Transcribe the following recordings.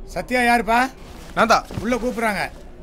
சத்யா யாருப்பா நான் தான் உள்ள கூப்பிடுறாங்க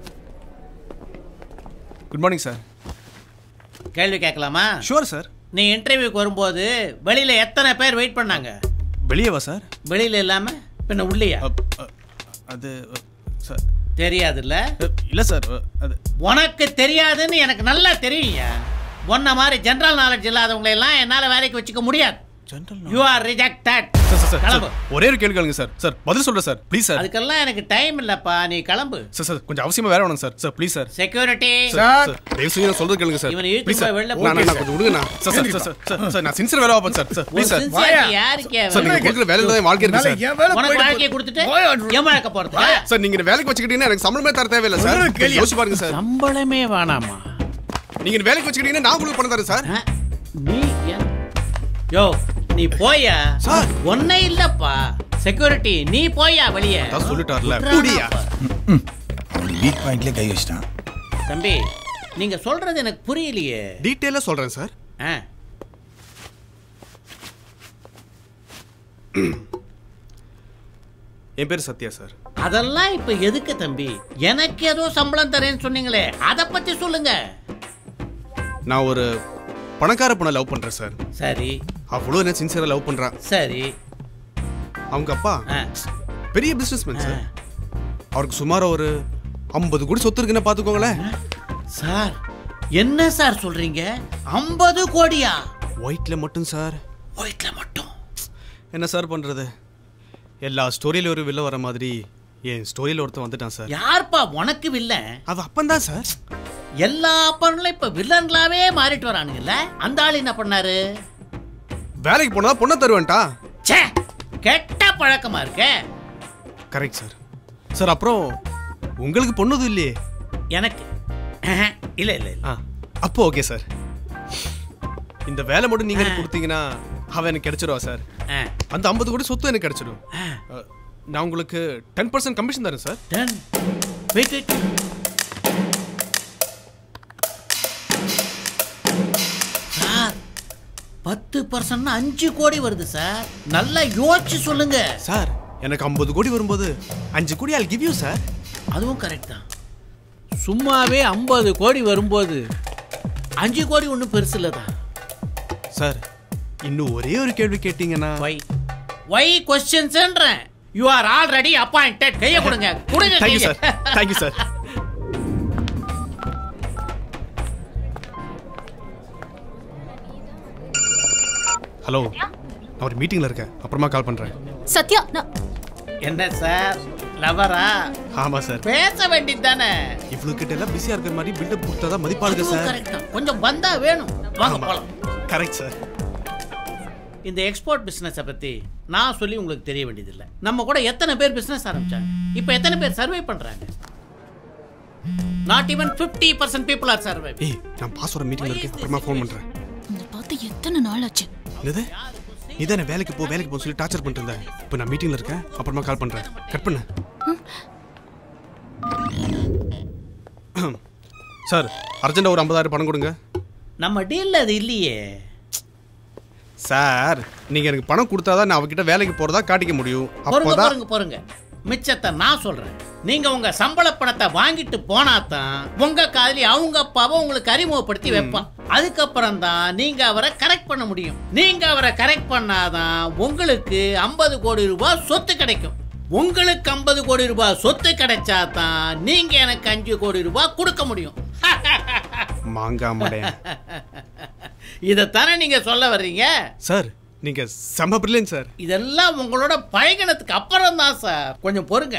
குட் மார்னிங் சார் கேள்வி கேட்கலாமா ஷுவர் சார் நீ இன்டர்வியூக்கு வரும்போது வெளியில எத்தனை பேர் வெயிட் பண்ணாங்க வெளியேவா சார் வெளியில இல்லாம பின்ன உள்ளியா அது சார் தெரியாதுல்ல இல்லை சார் அது உனக்கு தெரியாதுன்னு எனக்கு நல்லா தெரியும்யா உன்ன மாதிரி ஜெனரல் நாலேஜ் இல்லாதவங்களை எல்லாம் என்னால வேலைக்கு வச்சுக்க முடியாது general you are rejected sir sir sir கிளம்பு சார், ஒரே ஒரு கேள்வி கேளுங்க சார் சார் பதில் சொல்கிறேன் சார் ப்ளீஸ் சார் அதுக்கெல்லாம் எனக்கு டைம் இல்லப்பா நீ கிளம்பு சார் சார் கொஞ்சம் அவசியமா வேற வேணும் sir sir please sir security sir sir தயவு செஞ்சு நான் சொல்றது கேளுங்க சார் இவனை இழுத்து ப்ளீஸ் போய் சார் வெளில நான் நான் போட்டு கொஞ்சம் விடுங்க sir sir sir sir sir sir நான் சின்சியர் வேலை பார்ப்பேன் சார் சார் ப்ளீஸ் சார் யாருக்கு சார் நீங்க கொடுக்குற வேலையில தான் என் வாழ்க்கை இருக்கு சார் என் வேலை உனக்கு போயிட்டு வாழ்க்கையை கொடுத்துட்டு ஏன் வழக்க போறது சார் நீங்க இந்த வேலைக்கு வச்சுக்கிட்டீங்கன்னா எனக்கு சம்பளமே தர தேவையில்லை சார் சொல்றது கேளியா? யோசிச்சு பாருங்க சார் சம்பளமே வேணாமா நீங்க இந்த வேலைக்கு வச்சுக்கிட்டீங்கன்னா நான் உங்களுக்கு பணம் தரேன் சார் ஆ? நீ ஏன்? யோ நீ போயா சார். ஒன்னே இல்லப்பா செக்யூரிட்டி நீ போயா வெளியே அதான் சொல்லிட்டார்ல விட்றானா புடியா பாரு. அவன் வீக் பாயிண்ட்லயே கை வச்சிட்டான் தம்பி நீங்க சொல்றது எனக்கு புரியலையே டீட்டெயிலா சொல்றேன் சார் ஆ, என் பேர் சத்யா சார் அதெல்லாம் இப்ப எதுக்கு தம்பி எனக்கு ஏதோ சம்பளம் தரேன்னு சொன்னீங்களே அத பத்தி சொல்லுங்க நான் ஒரு பணக்கார பொண்ணை லவ் பண்றேன் சார் சரி அவ்வளோ என்ன சின்சியரா லவ் பண்றான் சரி அவங்க அப்பா ஆ, பெரிய பிசினஸ்மேன் சார் அவருக்கு சுமார் ஒரு ஐம்பது கோடி சொத்து இருக்குன்னு பாத்துக்கோங்களேன் சார் என்ன சார் சொல்றீங்க ஐம்பது கோடியா ஒயிட்ல மட்டும் சார் ஒயிட்ல மட்டும் என்ன சார் பண்றது எல்லா ஸ்டோரியில ஒரு வில்ல வர மாதிரி என் ஸ்டோரியில ஒருத்தன் வந்துட்டான் சார் யார்ப்பா உனக்கு வில்லன் அது அப்பந்தான் சார் எல்லா அப்பன்களும் இப்ப வில்லன்களாவே மாறிட்டு வரானுங்கல்ல அந்த ஆள் என்ன பண்ணாரு வேலைக்கு போனா பொண்ணை தருவேன்ட்டா ச்சே கெட்ட பழக்கமா இருக்கே கரெக்ட் சார் சார் அப்புறம் உங்களுக்கு பொண்ணுது இல்லையே எனக்கு அஹ், இல்ல இல்ல இல்ல ஆ அப்போ ஓகே சார் இந்த வேலை மட்டும் நீங்க எனக்கு கொடுத்தீங்கன்னா அவன் எனக்கு கிடைச்சிருவா சார் ஆ, அந்த ஐம்பது கோடி சொத்து எனக்கு கிடைச்சிடும் ஆ, அஹ், நான் உங்களுக்கு டென் பர்சன்ட் கமிஷன் தரேன் sir done. Wait, wait. Sir பத்து பர்சன்ட் அஞ்சு கோடி வருது சார் நல்லா யோசிச்சு சொல்லுங்க சார் எனக்கு ஐம்பது கோடி வரும்போது அஞ்சு crore I'll give you sir அதுவும் கரெக்ட் தான் சும்மாவே ஐம்பது கோடி வரும்போது அஞ்சு கோடி ஒன்றும் பெருசு இல்லை தான் சார் இன்னும் ஒரே ஒரு கேள்வி கேட்டீங்கன்னா ஒய் ஒய் கொஸ்டின்ஸ்ன்றேன் யூ ஆர் ஆல்ரெடி அப்பாயிண்டட் கையை கொடுங்க கொடுங்க தேங்க்யூ கையை. சார் தேங்க்யூ சார் ஹலோ நான் ஒரு மீட்டிங்ல இருக்கேன் அப்புறமா கால் பண்றேன் சத்யா நான் என்ன சார் லவரா ஆமா சார் பேச வேண்டியது தானே இவ்வளவு கிட்ட எல்லாம் பிஸியா இருக்கிற மாதிரி பில்டப் கொடுத்தாதான் மதிப்பாளுங்க சார் கரெக்ட் தான் கொஞ்சம் வந்தா வேணும் வாங்க ஆமா. போலாம் கரெக்ட் சார் இந்த எக்ஸ்போர்ட் பிசினஸை பத்தி நான் சொல்லி உங்களுக்கு தெரிய வேண்டியதில்லை நம்ம கூட எத்தனை பேர் பிசினஸ் ஆரம்பிச்சாங்க இப்போ எத்தனை பேர் சர்வே பண்றாங்க not even 50% percent people are survey ஏய் நான் பாஸ்வோட மீட்டிங்ல இருக்கேன் அப்புறமா ஃபோன் பண்றேன் உன்னை பார்த்து எத்தனை நாள் ஆச்சு என்னது நீ தானே வேலைக்கு போ வேலைக்கு போ சொல்லி டார்ச்சர் பண்ணிட்டு இருந்த இப்போ நான் மீட்டிங்ல இருக்கேன் அப்புறமா கால் பண்றேன் கட் பண்ணு சார் அர்ஜென்ட்டா ஒரு ஐம்பதாயிரம் பணம் கொடுங்க நம்ம டீல்ல அது இல்லையே சார் நீங்க எனக்கு பணம் கொடுத்தாதான் நான் அவகிட்ட வேலைக்கு போறதா காட்டிக்க முடியும் பொறுங்க அப்போதான் பொறுங்க பொறுங்க மிச்சத்தை நான் சொல்றேன் நீங்க உங்க சம்பள பணத்தை வாங்கிட்டு போனா தான் உங்க காதலி அவங்க அப்பாவை உங்களுக்கு அறிமுகப்படுத்தி வைப்பான் அதுக்கப்புறம் தான் நீங்க அவரை கரெக்ட் பண்ண முடியும் நீங்க அவரை கரெக்ட் பண்ணாதான் உங்களுக்கு 50 கோடி ரூபாய் சொத்து கிடைக்கும் உங்களுக்கு 50 கோடி ரூபாய் சொத்து கிடைச்சா தான் நீங்க எனக்கு அஞ்சு கோடி ரூபாய் கொடுக்க முடியும் மாங்காய் மடையன் இதைத்தானே நீங்க சொல்ல வர்றீங்க சார் நீங்க செம்ம பிரில்லியன் சார் இதெல்லாம் உங்களோட பழகினதுக்கு அப்புறம் தான் சார் கொஞ்சம் பொறுங்க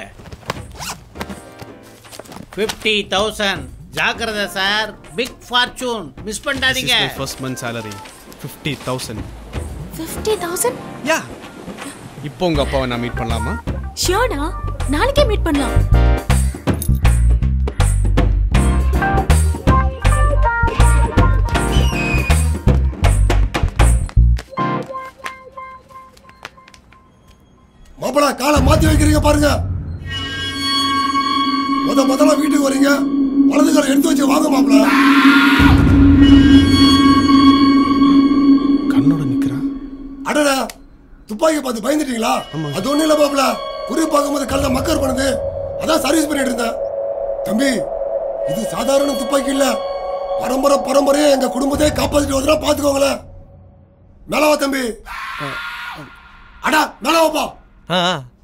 ஃபிஃப்டி தௌசண்ட் ஜாக்கிரதை சார் பிக் ஃபார்ச்சூன் மிஸ் பண்ணாதீங்க first month salary fifty thousand fifty thousand yeah இப்போ உங்க அப்பாவை நான் மீட் பண்ணலாமா ஷியோர்டா நாளைக்கே மீட் பண்ணலாம் மாப்பிள காலை மாத்தி வைக்கிறீங்க பாருங்க முத முதல்ல வீட்டுக்கு வரீங்க வலது காலை எடுத்து வச்சு வாங்க மாப்பிள கண்ணோட நிக்கிறான் அடடா துப்பாக்கி பார்த்து பயந்துட்டீங்களா அது ஒண்ணும் இல்ல மாப்பிள குறி பார்க்கும்போது கல்ல மக்கர் பண்ணுது அதான் சர்வீஸ் பண்ணிட்டு இருந்தேன் தம்பி இது சாதாரண துப்பாக்கி இல்ல பரம்பரை பரம்பரையா எங்க குடும்பத்தையே காப்பாத்திட்டு வந்தா பாத்துக்கோங்களேன் மேலவா தம்பி அடா மேலவாப்பா ஆ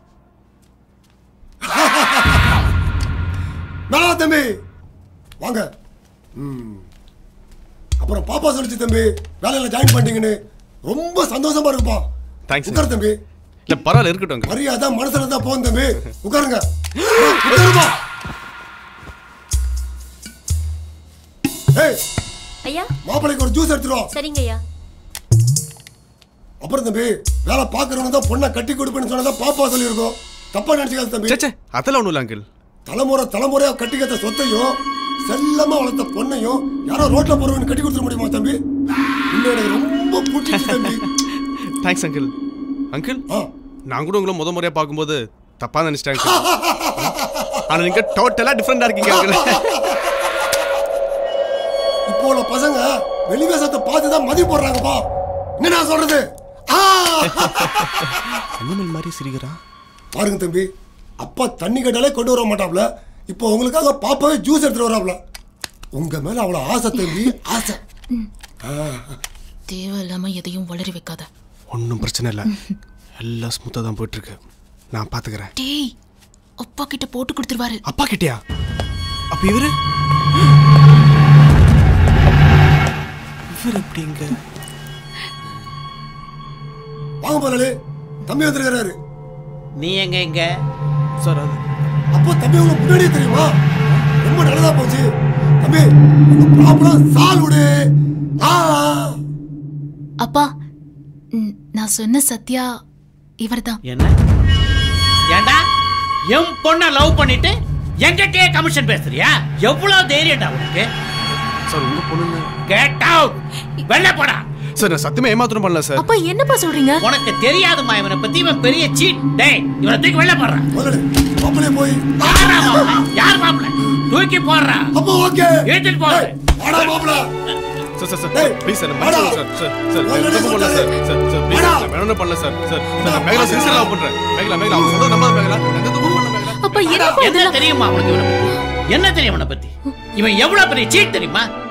மேலவா தம்பி வாங்க ம். அப்புறம் பாப்பா சொல்லிச்சு தம்பி வேலையில ஜாயின் பண்ணிட்டீங்கன்னு ரொம்ப சந்தோஷமா இருக்குப்பா Thanks, sir. உட்காரு தம்பி இல்லை பரவாயில்ல இருக்கட்டும் uncle. மரியாதை மனசுல தான் போகும் தம்பி உட்காருங்க உட்காருப்பா ஏய் ஐயா மாப்பிள்ளைக்கு ஒரு ஜூஸ் எடுத்துருவா சரிங்க ஐயா அப்புறம் தம்பி வேலை பாக்குறவங்க தான் பொண்ணை கட்டி கொடுப்பேன்னு சொன்னதா பாப்பா சொல்லியிருக்கோம் தப்பா நினைச்சுக்காத தம்பி சே சே அதெல்லாம் ஒன்றும் இல்லை அங்கிள் தலைமுறை தலைமுறையா கட்டிக்கத்த சொத்தையும் செல்லமா வளர்த்த பொண்ணையும் யாரோ ரோட்ல போறவங்க கட்டி கொடுத்துட முடியுமா தம்பி இன்னும் எனக்கு ரொம்ப பிடிச்சிச்சு தம்பி தேங்க்ஸ் அங்கிள் அங்கிள் ஆ, நான் கூட உங்களை முத முறையாக பார்க்கும்போது தப்பாக நினச்சிட்டேன் uncle. ஆனா நீங்கள் டோட்டலாக டிஃப்ரெண்டாக இருக்கீங்க அங்கிள் இப்போ உள்ள பசங்க வெளிவேசத்தை பார்த்து தான் மதி போடுறாங்கப்பா என்ன நான் சொல்றது ஆ! அனிமல் மாதிரி சிரிக்கிறா பாருங்க தம்பி அப்பா தண்ணி கேட்டாலே கொண்டு வர மாட்டாப்ல இப்போ உங்களுக்காக பாப்பாவே ஜூஸ் எடுத்துட்டு வராப்ல உங்க மேல அவ்வளவு ஆசை தம்பி ஆசை தேவையில்லாம எதையும் வளரி வைக்காத ஒன்றும் பிரச்சனை இல்லை எல்லாம் ஸ்மூத்தாக தான் போயிட்டுருக்கு நான் பார்த்துக்கிறேன் டேய் அப்பா கிட்ட போட்டு கொடுத்துருவாரு அப்பா கிட்டயா அப்ப இவரு இவர் எப்படிங்க வாங்க முதலாளி தம்பி வந்திருக்கிறாரு நீ எங்க எங்க சார் அது அப்போ தம்பி உங்களுக்கு முன்னாடியே தெரியுமா ரொம்ப நல்லதா போச்சு தம்பி உங்க ப்ராப்ளம் சால்வ் விடு ஆ அப்பா ம், நான் சொன்ன சத்யா இவர்தான் என்ன ஏண்டா என் பொண்ண லவ் பண்ணிட்டு எங்கிட்டயே கமிஷன் பேசுறியா எவ்வளவு தைரியம்டா உனக்கு சார் உங்க பொண்ணுங்க கெட் அவுட் வெளில போடா சார் நான் சத்தியமா ஏமாத்திரம் பண்ணல சார் அப்பா என்னப்பா சொல்றீங்க உனக்கு தெரியாதுமா இவனை பத்தி இவன் பெரிய சீட் டேய் இவனை தூக்கி வெளில போடுறான் முதலாளி மாப்பிள்ளைய போய் யாரா மாப்பிள? யார் மாப்பிள தூக்கி போடுறா அப்போ ஓகே இழுத்துட்டு போடு வாடா மாப்பிள்ள சார் சார் சார் டேய், ப்ளீஸ் சார் வாடா. சார் சார் சார் முதல்ல நான் தப்பு பண்ணல சார் சொல்லிட்டாரு. சார் சார் ப்ளீஸ் வாடா. சார் வேணும் பண்ணல சார் சார் சார் நான் மேகலா சின்சியரா லவ் பண்றேன் மேகலா மேகலா அவன் சொல்றது நம்பாத மேகலா நான் எந்த தப்பு பண்ணல மேகலா அப்பா என்னப்பா என்ன இதெல்லாம் தெரியுமா உனக்கு இவனை பத்தி என்ன தெரியும் இவனை பத்தி இவன் எவ்வளவு பெரிய சீட் தெரியுமா